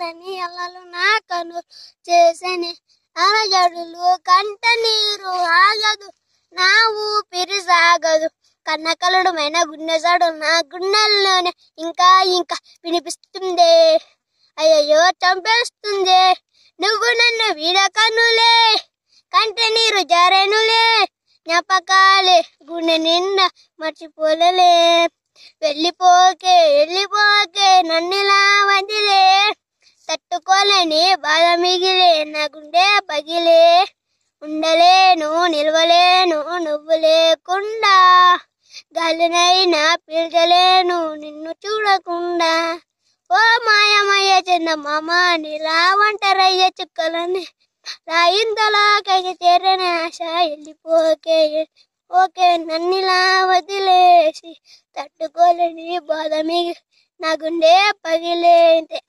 చేరని అల్లలు నా కను చేసని అరజడులు కంట నీరు ఆగదు నా ఊపిరి సాగదు కన్నకలుడమైన గుండెసాడు నా గుండెల్లోనే ఇంకా ఇంకా వినిపిస్తుంది అయ్యయ్యో చంపేస్తుంది నువ్వు నన్ను వీడకనులే కంట నీరు జారెనులే జ్ఞాపకాలే గుండె నిండా మర్చిపోలే వెళ్ళిపోకే వెళ్ళిపోకే నన్నులా వదిలే తట్టుకోలేని బాధ మిగిలే నా గుండె పగిలే ఉండలేను నిలవలేను నువ్వు లేకుండా గాలినైనా పీల్చలేను నిన్ను చూడకుండా ఓ మాయమయ్య చిన్న మామ నీలా ఒంటరయ్య చుక్కలని రాయిందలా కైకి చేరని ఆశ వెళ్ళిపోకే ఓకే నన్నిలా వదిలేసి తట్టుకోలేని బాధ మిగి నా గుండె పగిలే